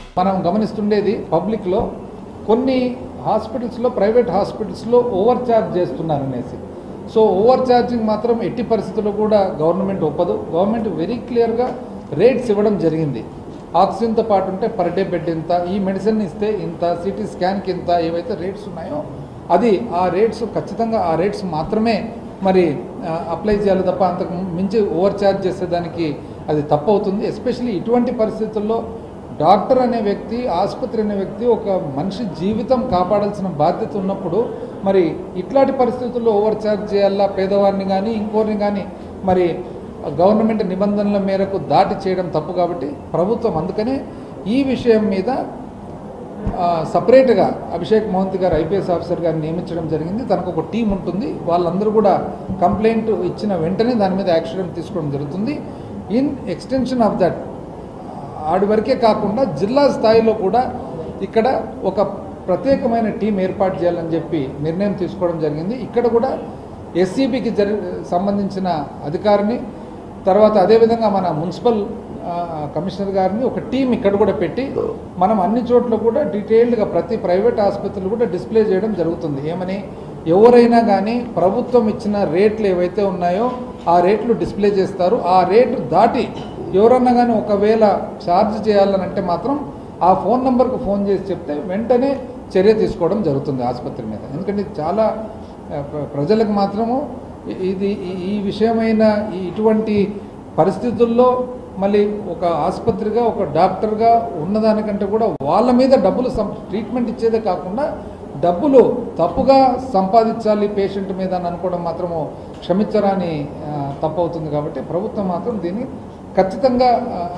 మనం గమనిస్తుండేది పబ్లిక్లో కొన్ని హాస్పిటల్స్లో ప్రైవేట్ హాస్పిటల్స్లో ఓవర్ ఛార్జ్ చేస్తున్నారు అనేసి సో ఓవర్ ఛార్జింగ్ మాత్రం ఎట్టి పరిస్థితుల్లో కూడా గవర్నమెంట్ ఒప్పదు గవర్నమెంట్ వెరీ క్లియర్గా రేట్స్ ఇవ్వడం జరిగింది ఆక్సిజన్తో పాటు ఉంటే పర్ డే బెడ్ ఇంత ఈ మెడిసిన్ ఇస్తే ఇంత సిటీ స్కాన్కి ఇంత ఏవైతే రేట్స్ ఉన్నాయో అది ఆ రేట్స్ ఖచ్చితంగా ఆ రేట్స్ మాత్రమే మరి ఆ, అప్లై చేయాలి తప్ప అంతకు మించి ఓవర్ ఛార్జ్ చేసేదానికి అది తప్పు అవుతుంది ఎస్పెషల్లీ ఇటువంటి పరిస్థితుల్లో డాక్టర్ అనే వ్యక్తి ఆసుపత్రి అనే వ్యక్తి ఒక మనిషి జీవితం కాపాడాల్సిన బాధ్యత ఉన్నప్పుడు మరి ఇట్లాంటి పరిస్థితుల్లో ఓవర్ ఛార్జ్ చేయాలా పేదవారిని కానీ ఇంకోరిని కానీ మరి గవర్నమెంట్ నిబంధనల మేరకు దాటి చేయడం తప్పు కాబట్టి ప్రభుత్వం అందుకనే ఈ విషయం మీద ఆ, సపరేట్గా అభిషేక్ మోహంతి గారు ఐపీఎస్ ఆఫీసర్ గారిని నియమించడం జరిగింది తనకు ఒక టీం ఉంటుంది వాళ్ళందరూ కూడా కంప్లైంట్ ఇచ్చిన వెంటనే దాని మీద యాక్షన్ తీసుకోవడం జరుగుతుంది ఇన్ ఎక్స్టెన్షన్ ఆఫ్ దట్ ఆడి వరకే కాకుండా జిల్లా స్థాయిలో కూడా ఇక్కడ ఒక ప్రత్యేకమైన టీం ఏర్పాటు చేయాలని చెప్పి నిర్ణయం తీసుకోవడం జరిగింది ఇక్కడ కూడా ఎస్సీబీకి జరి సంబంధించిన అధికారిని తర్వాత అదేవిధంగా మన మున్సిపల్ ఆ, కమిషనర్ గారిని ఒక టీం ఇక్కడ కూడా పెట్టి మనం అన్ని చోట్ల కూడా డీటెయిల్డ్గా ప్రతి ప్రైవేట్ ఆసుపత్రులు కూడా డిస్ప్లే చేయడం జరుగుతుంది ఏమని ఎవరైనా కానీ ప్రభుత్వం ఇచ్చిన రేట్లు ఏవైతే ఉన్నాయో ఆ రేట్లు డిస్ప్లే చేస్తారు ఆ రేటు దాటి ఎవరన్నా కానీ ఒకవేళ ఛార్జ్ చేయాలని అంటే మాత్రం ఆ ఫోన్ నెంబర్కు ఫోన్ చేసి చెప్తే వెంటనే చర్య తీసుకోవడం జరుగుతుంది ఆసుపత్రి మీద ఎందుకంటే ఇది చాలా ఆ, ప్ర- ప్రజలకు మాత్రము ఇ- ఇది ఈ- ఈ విషయమైన ఈ ఇటువంటి పరిస్థితుల్లో మళ్ళీ ఒక ఆసుపత్రిగా ఒక డాక్టర్గా ఉన్నదానికంటే కూడా వాళ్ళ మీద డబ్బులు సం- ట్రీట్మెంట్ ఇచ్చేదే కాకుండా డబ్బులు తప్పుగా సంపాదించాలి పేషెంట్ మీద అని అనుకోవడం మాత్రము క్షమించరాని ఆ, తప్పు అవుతుంది కాబట్టి ప్రభుత్వం మాత్రం దీన్ని ఖచ్చితంగా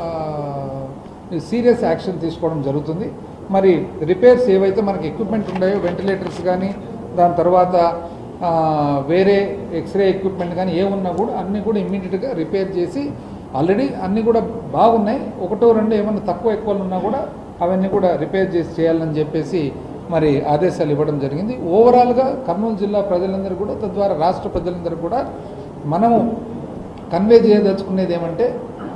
సీరియస్ యాక్షన్ తీసుకోవడం జరుగుతుంది మరి రిపేర్స్ ఏవైతే మనకి ఎక్విప్మెంట్ ఉన్నాయో వెంటిలేటర్స్ కానీ దాని తర్వాత ఆ, వేరే ఎక్స్రే ఎక్విప్మెంట్ కానీ ఏమున్నా కూడా అన్నీ కూడా ఇమ్మీడియట్గా రిపేర్ చేసి ఆల్రెడీ అన్నీ కూడా బాగున్నాయి ఒకటో రెండు ఏమన్నా తక్కువ ఎక్కువలు ఉన్నా కూడా అవన్నీ కూడా రిపేర్ చేసి చేయాలని చెప్పేసి మరి ఆదేశాలు ఇవ్వడం జరిగింది ఓవరాల్గా కర్నూలు జిల్లా ప్రజలందరూ కూడా తద్వారా రాష్ట్ర ప్రజలందరూ కూడా మనము కన్వే చేయదలుచుకునేది ఏమంటే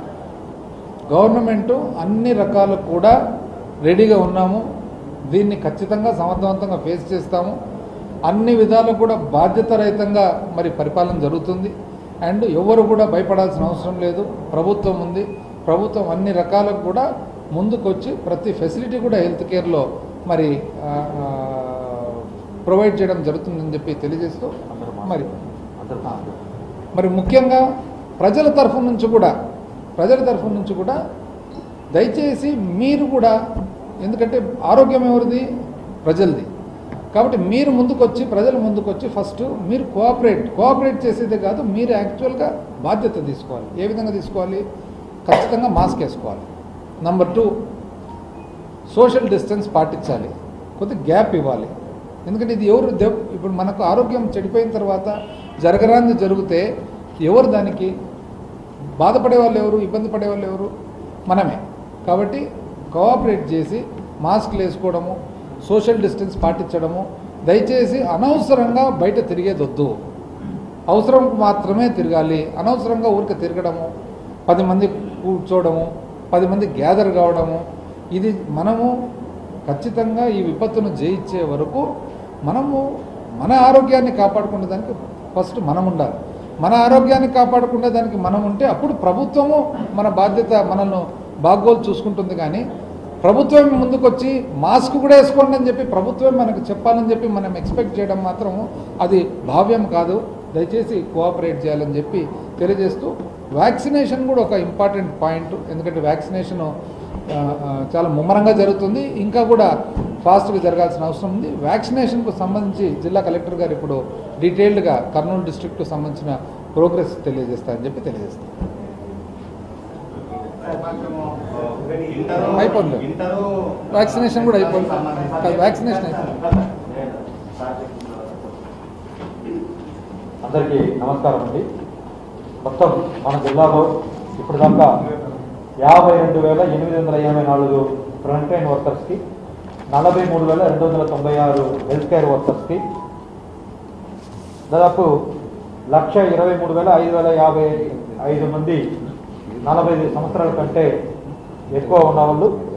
గవర్నమెంట్ అన్ని రకాలు కూడా రెడీగా ఉన్నాము దీన్ని ఖచ్చితంగా సమర్థవంతంగా ఫేస్ చేస్తాము అన్ని విధాలు కూడా బాధ్యతారహితంగా మరి పరిపాలన జరుగుతుంది అండ్ ఎవరు కూడా భయపడాల్సిన అవసరం లేదు ప్రభుత్వం ఉంది ప్రభుత్వం అన్ని రకాలకు కూడా ముందుకొచ్చి ప్రతి ఫెసిలిటీ కూడా హెల్త్ కేర్లో మరి ఆ, ఆ, ప్రొవైడ్ చేయడం జరుగుతుందని చెప్పి తెలియజేస్తూ మరి ఆ, మరి ముఖ్యంగా ప్రజల తరఫు నుంచి కూడా ప్రజల తరఫు నుంచి కూడా దయచేసి మీరు కూడా ఎందుకంటే ఆరోగ్యం ఎవరిది ప్రజలది కాబట్టి మీరు ముందుకొచ్చి ప్రజలు ముందుకొచ్చి ఫస్ట్ మీరు కోఆపరేట్ కోఆపరేట్ చేసేదే కాదు మీరు యాక్చువల్గా బాధ్యత తీసుకోవాలి ఏ విధంగా తీసుకోవాలి ఖచ్చితంగా మాస్క్ వేసుకోవాలి నంబర్ టూ సోషల్ డిస్టెన్స్ పాటించాలి కొద్ది గ్యాప్ ఇవ్వాలి ఎందుకంటే ఇది ఎవరు దెబ్ ఇప్పుడు మనకు ఆరోగ్యం చెడిపోయిన తర్వాత జరగరాంది జరిగితే ఎవరు దానికి బాధపడే వాళ్ళు ఎవరు ఇబ్బంది పడే వాళ్ళు ఎవరు మనమే కాబట్టి కోఆపరేట్ చేసి మాస్క్లు వేసుకోవడము సోషల్ డిస్టెన్స్ పాటించడము దయచేసి అనవసరంగా బయట తిరిగేది వద్దు అవసరం మాత్రమే తిరగాలి అనవసరంగా ఊరికి తిరగడము పది మంది కూర్చోవడము పది మంది గ్యాదర్ కావడము ఇది మనము ఖచ్చితంగా ఈ విపత్తును జయించే వరకు మనము మన ఆరోగ్యాన్ని కాపాడుకునే దానికి ఫస్ట్ మనం ఉండాలి మన ఆరోగ్యాన్ని కాపాడుకునే దానికి మనం ఉంటే అప్పుడు ప్రభుత్వము మన బాధ్యత మనల్ని బాగోలు చూసుకుంటుంది కానీ ప్రభుత్వం ముందుకొచ్చి మాస్క్ కూడా వేసుకోండి అని చెప్పి ప్రభుత్వం మనకు చెప్పాలని చెప్పి మనం ఎక్స్పెక్ట్ చేయడం మాత్రం అది భావ్యం కాదు దయచేసి కోఆపరేట్ చేయాలని చెప్పి తెలియజేస్తూ వ్యాక్సినేషన్ కూడా ఒక ఇంపార్టెంట్ పాయింట్ ఎందుకంటే వ్యాక్సినేషన్ ఆ, ఆ, చాలా ముమ్మరంగా జరుగుతుంది ఇంకా కూడా ఫాస్ట్గా జరగాల్సిన అవసరం ఉంది వ్యాక్సినేషన్కు సంబంధించి జిల్లా కలెక్టర్ గారు ఇప్పుడు డీటెయిల్డ్గా కర్నూలు డిస్ట్రిక్ట్కు సంబంధించిన ప్రోగ్రెస్ తెలియజేస్తారని చెప్పి తెలియజేస్తారు అయిపోయింది. వ్యాక్సినేషన్ కూడా అయిపోయింది. కాదు, వ్యాక్సినేషన్ అయిపోయింది. అందరికీ నమస్కారం అండి మొత్తం మన జిల్లాలో ఇప్పుడు దాకా యాభై రెండు వేల ఎనిమిది వందల ఎనభై నాలుగు ఫ్రంట్ లైన్ వర్కర్స్కి నలభై మూడు వేల రెండు వందల తొంభై ఆరు హెల్త్ కేర్ వర్కర్స్కి దాదాపు లక్ష ఇరవై మూడు వేల ఐదు వేల యాభై ఐదు మంది నలభై ఐదు సంవత్సరాల కంటే ఎక్కువ ఉన్న వాళ్ళు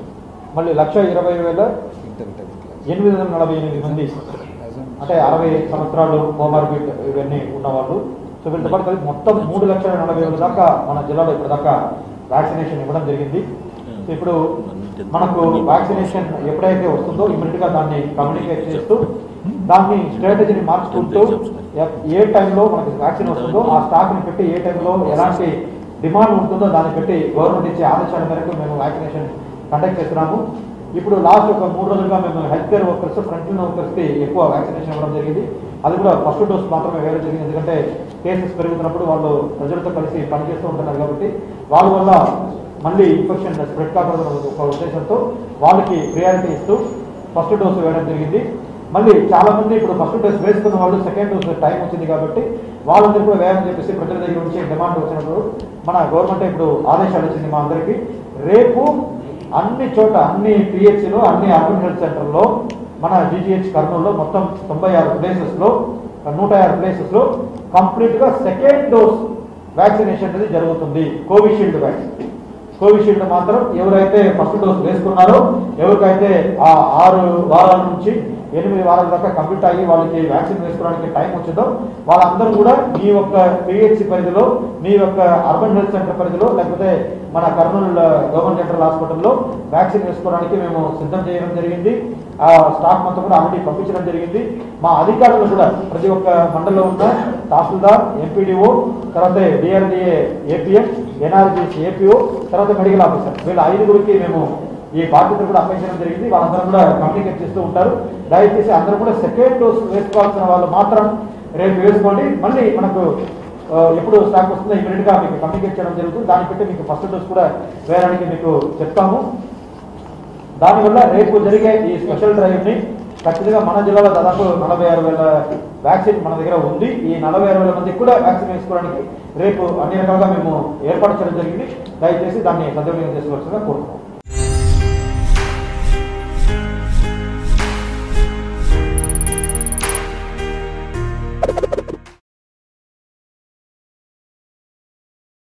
మళ్ళీ లక్ష ఇరవై వేల ఎనిమిది వందల నలభై ఎనిమిది మంది అంటే అరవై సంవత్సరాలు కోమార్బిడ్ ఇవన్నీ ఉన్నవాళ్ళు సో వీళ్ళతో పాటు కలిపి మొత్తం మూడు లక్షల నలభై వేల దాకా మన జిల్లాలో ఇప్పటిదాకా వ్యాక్సినేషన్ ఇవ్వడం జరిగింది సో ఇప్పుడు మనకు వ్యాక్సినేషన్ ఎప్పుడైతే వస్తుందో ఇమీడియట్ గా దాన్ని కమ్యూనికేట్ చేస్తూ దాన్ని స్ట్రాటజీని మార్చుకుంటూ ఎ- ఏ టైంలో మనకి వ్యాక్సిన్ వస్తుందో ఆ స్టాక్ ని పెట్టి ఏ టైంలో ఎలాంటి డిమాండ్ ఉంటుందో దాన్ని పెట్టి గవర్నమెంట్ ఇచ్చే ఆదేశాల మేరకు మేము వ్యాక్సినేషన్ కండక్ట్ చేస్తున్నాము ఇప్పుడు లాస్ట్ ఒక మూడు రోజులుగా మేము health care workers front line workers కి ఎక్కువ వ్యాక్సినేషన్ ఇవ్వడం జరిగింది అది కూడా ఫస్ట్ డోస్ మాత్రమే వేయడం జరిగింది ఎందుకంటే కేసెస్ పెరుగుతున్నప్పుడు వాళ్ళు ప్రజలతో కలిసి పనిచేస్తూ ఉంటున్నారు కాబట్టి వాళ్ళ వల్ల మళ్ళీ ఇన్ఫెక్షన్ స్ప్రెడ్ కాకూడదు ఒక ఉద్దేశంతో వాళ్ళకి ప్రియారిటీ ఇస్తూ ఫస్ట్ డోస్ వేయడం జరిగింది మళ్ళీ చాలా మంది ఇప్పుడు ఫస్ట్ డోస్ వేసుకున్న వాళ్ళు సెకండ్ డోస్ టైం వచ్చింది కాబట్టి వాళ్ళందరూ కూడా వేయాలని చెప్పేసి ప్రజల దగ్గర నుంచి డిమాండ్ వచ్చినప్పుడు మన గవర్నమెంట్ ఇప్పుడు ఆదేశాలు వచ్చింది మా అందరికీ రేపు అన్ని చోట అన్ని పిహెచ్లో అన్ని అర్బన్ హెల్త్ సెంటర్లో మన జీజీహెచ్ కర్నూలులో మొత్తం తొంభై ఆరు ప్లేసెస్లో నూట ఆరు ప్లేసెస్లో కంప్లీట్గా సెకండ్ డోస్ వ్యాక్సినేషన్ అనేది జరుగుతుంది కోవిషీల్డ్ వ్యాక్సిన్ కోవిషీల్డ్ మాత్రం ఎవరైతే ఫస్ట్ డోస్ వేసుకున్నారో ఎవరికైతే ఆ ఆరు వారాల నుంచి ఎనిమిది వారాల దాకా కంప్లీట్ అయ్యి వాళ్ళకి వ్యాక్సిన్ వేసుకోవడానికి టైం వచ్చిందో వాళ్ళందరూ కూడా మీ యొక్క పిహెచ్సి పరిధిలో మీ యొక్క అర్బన్ హెల్త్ సెంటర్ పరిధిలో లేకపోతే మన కర్నూలు గవర్నమెంట్ జనరల్ హాస్పిటల్లో వ్యాక్సిన్ వేసుకోవడానికి మేము సిద్ధం చేయడం జరిగింది ఆ స్టాఫ్ మొత్తం కూడా ఆల్రెడీ పంపించడం జరిగింది మా అధికారులు కూడా ప్రతి ఒక్క మండలంలో ఉన్న తహసీల్దార్ ఎంపీడీఓ తర్వాత డిఆర్డిఏ ఏపీఎం ఎన్ఆర్జీసీ ఏపీఓ తర్వాత మెడికల్ ఆఫీసర్ వీళ్ళ ఐదుగురికి మేము ఈ బాధ్యతలు కూడా అప్పగించడం జరిగింది వాళ్ళందరూ కూడా కమ్యూనికేట్ చేస్తూ ఉంటారు దయచేసి అందరూ కూడా సెకండ్ డోస్ వేసుకోవాల్సిన వాళ్ళు మాత్రం రేపు వేసుకోండి మళ్ళీ మనకు ఆ, ఎప్పుడు స్టాక్ వస్తుందో ఇమీడియట్ గా మీకు కమ్యూనికేట్ చేయడం జరుగుతుంది దాన్ని బట్టి మీకు ఫస్ట్ డోస్ కూడా వేయడానికి మీకు చెప్తాము దానివల్ల రేపు జరిగే ఈ స్పెషల్ డ్రైవ్ ని ఖచ్చితంగా మన జిల్లాలో దాదాపు నలభై ఆరు వేల వ్యాక్సిన్ మన దగ్గర ఉంది ఈ నలభై ఆరు వేల మందికి కూడా వ్యాక్సిన్ వేసుకోవడానికి రేపు అన్ని రకాలుగా మేము ఏర్పాటు చేయడం జరిగింది దయచేసి దాన్ని సద్వినియోగం చేసుకోవాల్సిందిగా కోరుతున్నాం